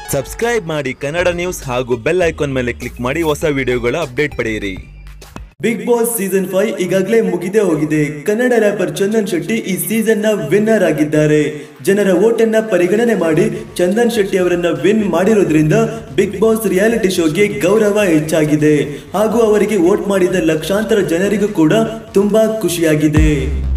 subscribe ಮಾಡಿ Kannada news ಹಾಗೂ bell icon ಮೇಲೆ ಕ್ಲಿಕ್ ಮಾಡಿ ಹೊಸ ವಿಡಿಯೋಗಳ ಅಪ್ಡೇಟ್ ಪಡೆಯಿರಿ ಬಿಗ್ ಬಾಸ್ ಸೀಸನ್ ಫೈವ್ ಈಗಾಗಲೇ ಮುಗಿದೇ ಹೋಗಿದೆ ಕನ್ನಡ ರ್ಯಾಪರ್ ಚಂದನ್ ಶೆಟ್ಟಿ ಈ ಸೀಸನ್ ನ ವಿನ್ನರ್ ಆಗಿದ್ದಾರೆ ಜನರ ಓಟನ್ನ ಪರಿಗಣನೆ ಮಾಡಿ ಚಂದನ್ ಶೆಟ್ಟಿ ಅವರನ್ನ ವಿನ್ ಮಾಡಿರೋದ್ರಿಂದ ಬಿಗ್ ಬಾಸ್ ರಿಯಾಲಿಟಿ ಶೋಗೆ ಗೌರವ ಹೆಚ್ಚಾಗಿದೆ ಹಾಗೂ ಅವರಿಗೆ ವೋಟ್ ಮಾಡಿದ ಲಕ್ಷಾಂತರ ಜನರಿಗೂ ಕೂಡ ತುಂಬಾ ಖುಷಿಯಾಗಿದೆ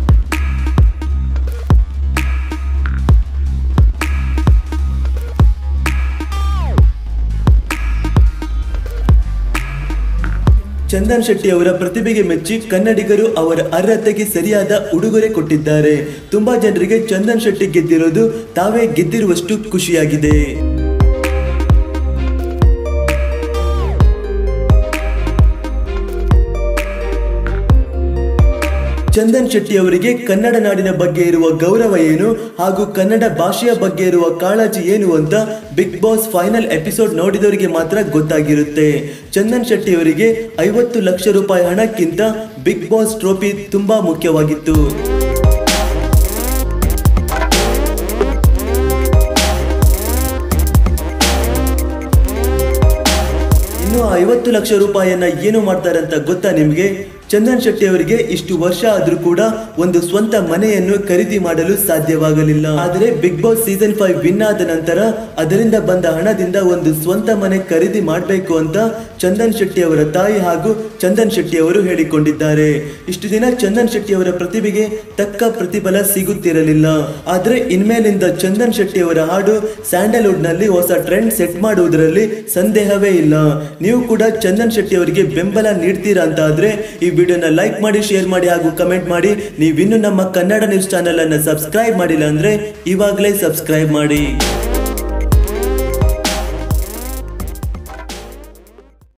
ಚಂದನ್ ಶೆಟ್ಟಿ ಅವರ ಪ್ರತಿಭೆಗೆ ಮೆಚ್ಚಿ ಕನ್ನಡಿಗರು ಅವರ ಅರ್ಹತೆಗೆ ಸರಿಯಾದ ಉಡುಗೊರೆ ಕೊಟ್ಟಿದ್ದಾರೆ ತುಂಬಾ ಜನರಿಗೆ ಚಂದನ್ ಶೆಟ್ಟಿ ಗೆದ್ದಿರೋದು ತಾವೇ ಗೆದ್ದಿರುವಷ್ಟು ಖುಷಿಯಾಗಿದೆ ಚಂದನ್ ಶೆಟ್ಟಿ ಅವರಿಗೆ ಕನ್ನಡ ನಾಡಿನ ಬಗ್ಗೆ ಇರುವ ಗೌರವ ಏನು ಹಾಗೂ ಕನ್ನಡ ಭಾಷೆಯ ಬಗ್ಗೆ ಇರುವ ಕಾಳಜಿ ಏನು ಅಂತ ಬಿಗ್ ಬಾಸ್ ಫೈನಲ್ ಎಪಿಸೋಡ್ ನೋಡಿದವರಿಗೆ ಮಾತ್ರ ಗೊತ್ತಾಗಿರುತ್ತೆ ಚಂದನ್ ಶೆಟ್ಟಿ ಅವರಿಗೆ ಐವತ್ತು ಲಕ್ಷ ರೂಪಾಯಿ ಹಣಕ್ಕಿಂತ ಬಿಗ್ ಬಾಸ್ ಟ್ರೋಫಿ ತುಂಬಾ ಮುಖ್ಯವಾಗಿತ್ತು ಇನ್ನು ಆ ಐವತ್ತು ಲಕ್ಷ ರೂಪಾಯಿಯನ್ನ ಏನು ಮಾಡ್ತಾರೆ ಅಂತ ಗೊತ್ತಾ ನಿಮ್ಗೆ ಚಂದನ್ ಶೆಟ್ಟಿ ಅವರಿಗೆ ಇಷ್ಟು ವರ್ಷ ಆದ್ರೂ ಕೂಡ ಒಂದು ಸ್ವಂತ ಮನೆಯನ್ನು ಖರೀದಿ ಮಾಡಲು ಸಾಧ್ಯವಾಗಲಿಲ್ಲ ಆದರೆ Bigg Boss season five win ಆದ ನಂತರ ಅದರಿಂದ ಬಂದ ಹಣದಿಂದ ಒಂದು ಸ್ವಂತ ಮನೆ ಖರೀದಿ ಮಾಡಬೇಕು ಅಂತ ಚಂದನ್ ಶೆಟ್ಟಿ ಅವರ ತಾಯಿ ಹಾಗೂ ಚಂದನ್ ಶೆಟ್ಟಿ ಅವರು ಹೇಳಿಕೊಂಡಿದ್ದಾರೆ ಇಷ್ಟು ದಿನ ಚಂದನ್ ಶೆಟ್ಟಿ ಅವರ ಪ್ರತಿಭೆಗೆ ತಕ್ಕ ಪ್ರತಿಫಲ ಸಿಗುತ್ತಿರಲಿಲ್ಲ ಆದ್ರೆ ಇನ್ಮೇಲಿಂದ ಚಂದನ್ ಶೆಟ್ಟಿ ಅವರ ಹಾಡು ಸ್ಯಾಂಡಲ್ವುಡ್ ನಲ್ಲಿ ಹೊಸ ಟ್ರೆಂಡ್ ಸೆಟ್ ಮಾಡುವುದರಲ್ಲಿ ಸಂದೇಹವೇ ಇಲ್ಲ ನೀವು ಕೂಡ ಚಂದನ್ ಶೆಟ್ಟಿ ಅವರಿಗೆ ಬೆಂಬಲ ನೀಡ್ತೀರಾ ಅಂತ ಆದ್ರೆ ಈ ವಿಡಿಯೋನ ಲೈಕ್ ಮಾಡಿ ಶೇರ್ ಮಾಡಿ ಹಾಗೂ ಕಮೆಂಟ್ ಮಾಡಿ ನೀವಿನ್ನು ನಮ್ಮ ಕನ್ನಡ ನ್ಯೂಸ್ ಚಾನೆಲ್ ಅನ್ನ ಸಬ್ಸ್ಕ್ರೈಬ್ ಮಾಡಿಲ್ಲ ಅಂದ್ರೆ ಇವಾಗಲೇ ಸಬ್ಸ್ಕ್ರೈಬ್ ಮಾಡಿ